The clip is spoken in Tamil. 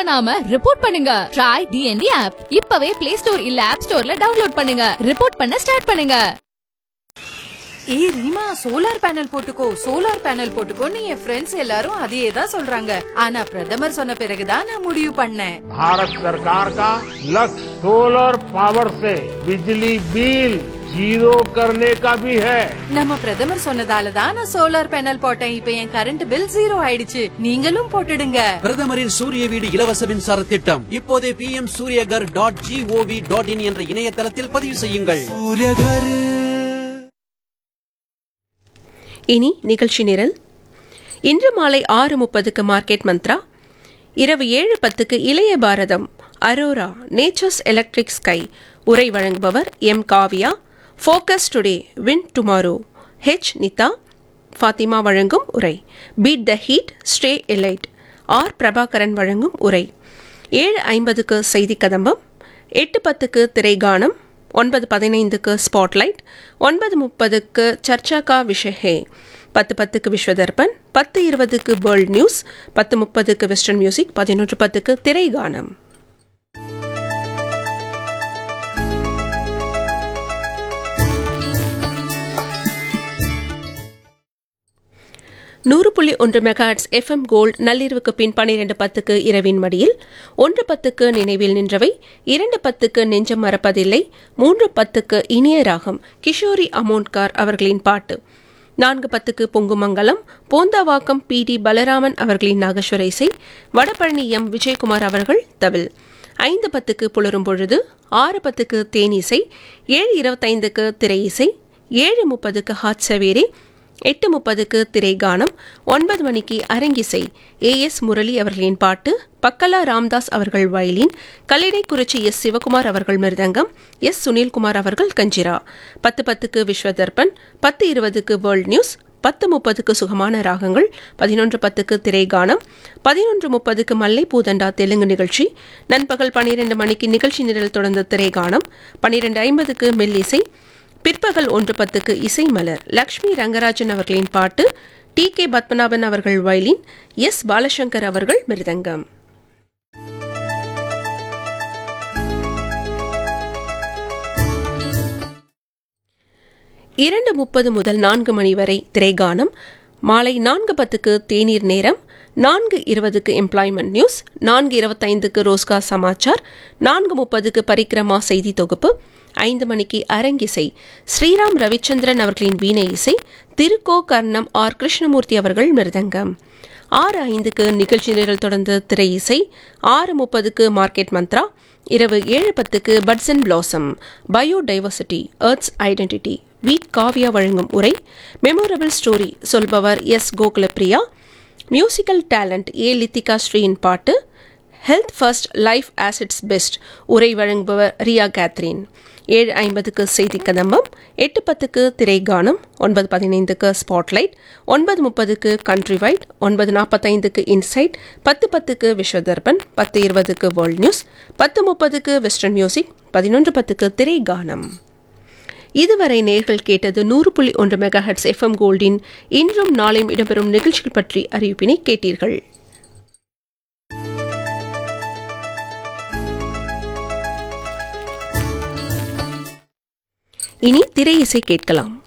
பண்ணாம ரிப்போர்ட் பண்ணுங்க ட்ரை டிஎன்டி ஆப் இப்பவே பிளே ஸ்டோர் இல்ல ஆப் ஸ்டோர்ல டவுன்லோட் பண்ணுங்க ரிப்போர்ட் பண்ண ஸ்டார்ட் பண்ணுங்க ஏய் ரீமா சோலார் பேனல் போட்டுக்கோ சோலார் பேனல் போட்டுக்கோன்னு என் ஃப்ரெண்ட்ஸ் எல்லாரும் அதையே தான் சொல்றாங்க ஆனா பிரதமர் சொன்ன பிறகுதான் நான் முடிவு பண்ணேன் भारत सरकार का लक्ष्य सोलर पावर से बिजली बिल जीरो करने का भी है நம்ம பிரதமர் சொன்னதால தான் நான் சோலார் பேனல் போட்டேன் இப்ப என் கரண்ட் பில் ஜீரோ ஆயிடுச்சு நீங்களும் போட்டுடுங்க பிரதமரின் சூரிய வீடு இலவச மின்சார திட்டம் இப்போதே P M Suryaghar dot G O V dot in என்ற இணையதளத்தில் பதிவு செய்யுங்கள் இனி நிகழ்ச்சி நிரல் இன்று மாலை ஆறு முப்பதுக்கு மார்க்கெட் மந்த்ரா இரவு ஏழு பத்துக்கு இளைய பாரதம் அரோரா நேச்சர்ஸ் எலக்ட்ரிக் ஸ்கை உரை வழங்குபவர் M Kavya focus today win tomorrow H Nida Fathima வழங்கும் உரை beat the heat stay elite R Prabhakaran வழங்கும் உரை ஏழு ஐம்பதுக்கு செய்தி கதம்பம் எட்டு பத்துக்கு திரைகானம் ஒன்பது பதினைந்துக்கு ஸ்பாட்லைட் ஒன்பது முப்பதுக்கு சர்ச்சா கா விஷஹே பத்து பத்துக்கு விஸ்வதர்பன் பத்து இருபதுக்கு வேர்ல்ட் நியூஸ் பத்து முப்பதுக்கு வெஸ்டர்ன் மியூசிக் பதினொன்று பத்துக்கு திரைகானம் நூறு புள்ளி ஒன்று மெகாட்ஸ் எஃப்எம் கோல்ட் நள்ளிரவுக்கு பின் பனிரெண்டு பத்துக்கு இரவின் மடியில் ஒன்று பத்துக்கு நினைவில் நின்றவை இரண்டு பத்துக்கு நெஞ்சம் மறப்பதில்லை மூன்று பத்துக்கு இனிய ராகம் கிஷோரி அமோன்கார் அவர்களின் பாட்டு நான்கு பத்துக்கு பொங்குமங்கலம் போந்தாவாக்கம் பி டி பலராமன் அவர்களின் நாகஸ்வர இசை வடபழனி எம் விஜயகுமார் அவர்கள் தவில் ஐந்து பத்துக்கு புலரும் பொழுது ஆறு பத்துக்கு தேனிசை ஏழு இருபத்தைந்துக்கு திரை இசை ஏழு முப்பதுக்கு ஹாட் சவேரே எட்டு முப்பதுக்கு திரைகானம் ஒன்பது மணிக்கு அரங்கிசை ஏ எஸ் முரளி அவர்களின் பாட்டு பக்கலா ராம்தாஸ் அவர்கள் வயலின் கல்லிடைக்குறிச்சி எஸ் சிவகுமார் அவர்கள் மிருதங்கம் எஸ் சுனில்குமார் அவர்கள் கஞ்சிரா பத்து பத்துக்கு விஸ்வதர்பன் பத்து இருபதுக்கு வேர்ல்ட் நியூஸ் பத்து முப்பதுக்கு சுகமான ராகங்கள் பதினொன்று பத்துக்கு திரைகானம் பதினொன்று முப்பதுக்கு மல்லை பூதண்டா தெலுங்கு நிகழ்ச்சி நண்பகல் பனிரெண்டு மணிக்கு நிகழ்ச்சி நிரல் தொடர்ந்த திரைகானம் பனிரெண்டு ஐம்பதுக்கு மெல்லிசை பிற்பகல் ஒன்று பத்துக்கு இசை மலர் லக்ஷ்மி ரங்கராஜன் அவர்களின் பாட்டு டி கே பத்மநாபன் அவர்கள் வயலின் எஸ் பாலசங்கர் அவர்கள் மிருதங்கம் இரண்டு முப்பது முதல் நான்கு மணி வரை திரைகானம் மாலை நான்கு பத்துக்கு தேநீர் நேரம் நான்கு இருபதுக்கு எம்ப்ளாய்மெண்ட் நியூஸ் நான்கு இருபத்தைந்துக்கு ரோஸ்கா சமாச்சார் நான்கு முப்பதுக்கு பரிக்கிரமா செய்தி தொகுப்பு ஐந்து மணிக்கு அரங்கிசை ஸ்ரீராம் ரவிச்சந்திரன் அவர்களின் வீணை இசை திருக்கோ கர்ணம் ஆர் கிருஷ்ணமூர்த்தி அவர்கள் மிருதங்கம் ஆறு ஐந்துக்கு நிகழ்ச்சி நிரல் தொடர்ந்து திரை இசை ஆறு முப்பதுக்கு மார்க்கெட் மந்த்ரா இரவு ஏழு பத்துக்கு buds and blossom biodiversity earth's identity V Kavya வழங்கும் உரை மெமோரபிள் ஸ்டோரி சொல்பவர் S Gokulapriya musical talent A Lithika ஸ்ரீயின் பாட்டு health first life acids best உரை வழங்குபவர் ரியா கேத்ரின் ஏழு ஐம்பதுக்கு செய்தி கதம்பம் எட்டு பத்துக்கு திரைகானம் ஒன்பது பதினைந்துக்கு ஸ்பாட்லைட் ஒன்பது முப்பதுக்கு கண்ட்ரி வைட் ஒன்பது நாற்பத்தைந்துக்கு இன்சைட் பத்து பத்துக்கு விஸ்வதர்பன் பத்து இருபதுக்கு வேர்ல்ட் நியூஸ் பத்து முப்பதுக்கு வெஸ்டர்ன் மியூசிக் பதினொன்று பத்துக்கு திரைகானம் இதுவரை நேர்கள் கேட்டது நூறு புள்ளி ஒன்று மெகா ஹெட்ஸ் எஃப்எம் கோல்டின் இன்றும் நாளையும் இடம்பெறும் நிகழ்ச்சிகள் பற்றி அறிவிப்பினை கேட்டீர்கள் இனி திரை இசை கேட்கலாம்